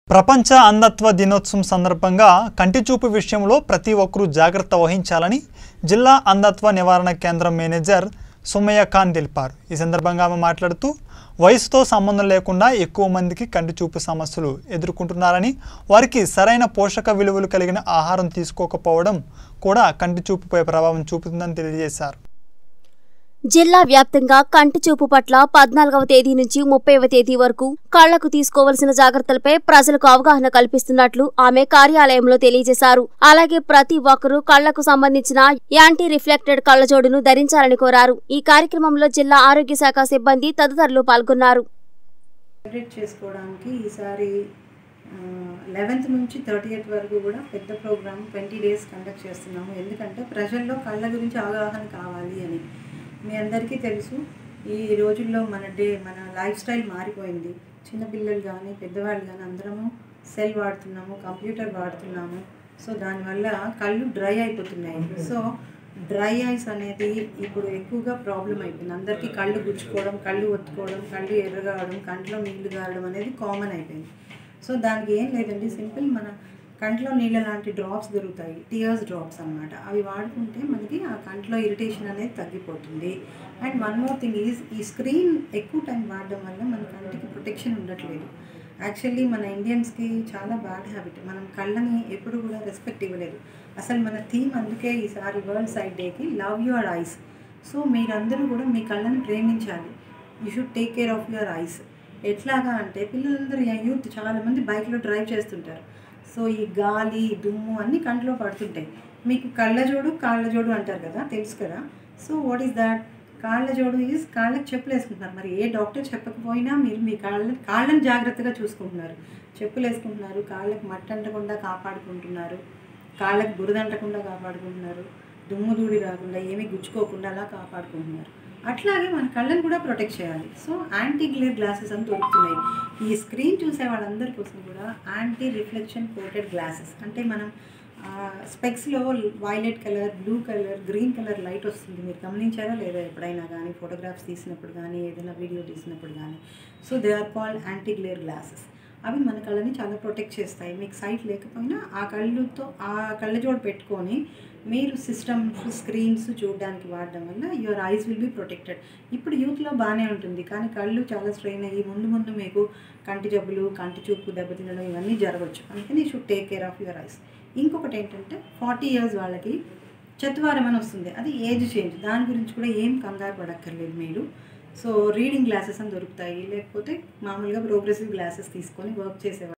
ప్రపంచ అంధత్వ దినోత్సవం సందర్భంగా కంటి చూపు విషయంలో ప్రతి ఒక్కరూ జాగ్రత్త వహించాలని జిల్లా అంధత్వ నివారణ కేంద్రం మేనేజర్ సుమయ్య ఖాన్ తెలిపారు ఈ సందర్భంగా ఆమె మాట్లాడుతూ వయసుతో సంబంధం లేకుండా ఎక్కువ మందికి కంటి చూపు సమస్యలు ఎదుర్కొంటున్నారని వారికి సరైన పోషక విలువలు కలిగిన ఆహారం తీసుకోకపోవడం కూడా కంటి చూపుపై ప్రభావం చూపుతుందని తెలియజేశారు జిల్లా వ్యాప్తంగా కంటి చూపు పట్ల పద్నాలుగవ తేదీ నుంచి ముప్పైవ తేదీ వరకు కళ్లకు తీసుకోవలసిన జాగ్రత్తలపై ప్రజలకు అవగాహన కల్పిస్తున్నట్లు ఆమె కార్యాలయంలో తెలియజేశారు అలాగే ప్రతి ఒక్కరూ కళ్లకు సంబంధించిన యాంటీ రిఫ్లెక్టెడ్ కళ్లజోడును ధరించాలని కోరారు ఈ కార్యక్రమంలో జిల్లా ఆరోగ్య శాఖ సిబ్బంది తదితరులు పాల్గొన్నారు సెలబ్రేట్ చేసుకోవడానికి ఈసారి లెవెన్త్ నుంచి థర్టీ ఎయిత్ వరకు కూడా పెద్ద ప్రోగ్రామ్ ట్వంటీ డేస్ కండక్ట్ చేస్తున్నాము ఎందుకంటే ప్రజల్లో కళ్ళ గురించి అవగాహన కావాలి అని మీ అందరికీ తెలుసు ఈ రోజుల్లో మన డే మన లైఫ్ స్టైల్ మారిపోయింది చిన్నపిల్లలు కానీ పెద్దవాళ్ళు కానీ అందరము సెల్ వాడుతున్నాము కంప్యూటర్ వాడుతున్నాము సో దానివల్ల కళ్ళు డ్రై అయిపోతున్నాయి సో డ్రై ఐస్ అనేది ఇప్పుడు ఎక్కువగా ప్రాబ్లం అయిపోయింది అందరికీ కళ్ళు గుచ్చుకోవడం కళ్ళు ఒత్తుకోవడం కళ్ళు ఎర్రగావడం కంట్లో నీళ్లు గారడం అనేది కామన్ అయిపోయింది సో దానికి ఏం లేదండి సింపుల్ మన కంట్లో నీళ్ళ లాంటి డ్రాప్స్ దొరుకుతాయి టీయర్స్ డ్రాప్స్ అన్నమాట అవి వాడుకుంటే మనకి ఆ కంట్లో ఇరిటేషన్ అనేది తగ్గిపోతుంది and one more thing is ఈ స్క్రీన్ ఎక్కువ టైం వాడడం వల్ల మన కంటికి ప్రొటెక్షన్ ఉండట్లేదు యాక్చువల్లీ మన ఇండియన్స్కి చాలా బ్యాడ్ హ్యాబిట్ మనం కళ్ళని ఎప్పుడు కూడా రెస్పెక్ట్ ఇవ్వలేదు అసలు మన థీమ్ అందుకే ఈసారి వరల్డ్ సైడ్ డేకి లవ్ యువర్ ఐస్ సో మీరందరూ కూడా మీ కళ్ళని ప్రేమించాలి you should take care of your eyes ఎట్లాగా అంటే పిల్లలందరూ యూత్ చాలామంది బైక్లో డ్రైవ్ చేస్తుంటారు సో ఈ గాలి దుమ్ము అన్నీ కంట్లో పడుతుంటాయి మీకు కళ్ళజోడు కాళ్ళజోడు అంటారు కదా తెలుసు కదా సో వాట్ ఈస్ దాట్ కాళ్ళజోడు ఈజ్ కాళ్ళకి చెప్పులు వేసుకుంటున్నారు మరి ఏ డాక్టర్ చెప్పకపోయినా మీరు మీ కాళ్ళ కాళ్ళని జాగ్రత్తగా చూసుకుంటున్నారు చెప్పులు వేసుకుంటున్నారు కాళ్ళకి మట్టి అంటకుండా కాపాడుకుంటున్నారు కాళ్ళకి బురద అంటకుండా కాపాడుకుంటున్నారు దుమ్ము ధూళి రాకుండా ఏమీ గుచ్చుకోకుండా అలా కాపాడుకుంటున్నారు అట్లాగే మన కళ్ళని కూడా ప్రొటెక్ట్ చేయాలి సో యాంటీ గ్లేర్ గ్లాసెస్ అని దొరుకుతున్నాయి ఈ స్క్రీన్ చూసే వాళ్ళందరి కోసం కూడా యాంటీ రిఫ్లెక్షన్ కోటెడ్ గ్లాసెస్ అంటే మనం స్పెక్స్లో violet colour blue colour green colour light వస్తుంది మీరు గమనించారా లేదా ఎప్పుడైనా కానీ ఫోటోగ్రాఫ్స్ తీసినప్పుడు కానీ ఏదైనా వీడియో తీసినప్పుడు కానీ so they are called anti glare glasses అవి మన కళ్ళని చాలా ప్రొటెక్ట్ చేస్తాయి మీకు సైట్ లేకపోయినా ఆ కళ్ళుతో ఆ కళ్ళజోడు పెట్టుకొని మీరు సిస్టమ్స్ స్క్రీన్స్ చూడడానికి వాడడం వల్ల your eyes will be protected ఇప్పుడు యూత్లో బాగానే ఉంటుంది కానీ కళ్ళు చాలా స్ట్రెయిన్ అయ్యి ముందు ముందు మీకు కంటి జబ్బులు కంటి చూపు దెబ్బతినడం ఇవన్నీ జరగవచ్చు అందుకని should take care of your eyes ఇంకొకటి ఏంటంటే ఫార్టీ ఇయర్స్ వాళ్ళకి చత్వారం అని వస్తుంది అది ఏజ్ చేంజ్ దాని గురించి కూడా ఏం కంగారు పడక్కర్లేదు మీరు సో రీడింగ్ గ్లాసెస్ అని దొరుకుతాయి లేకపోతే మామూలుగా ప్రోగ్రెసివ్ గ్లాసెస్ తీసుకొని వర్క్ చేసేవాళ్ళు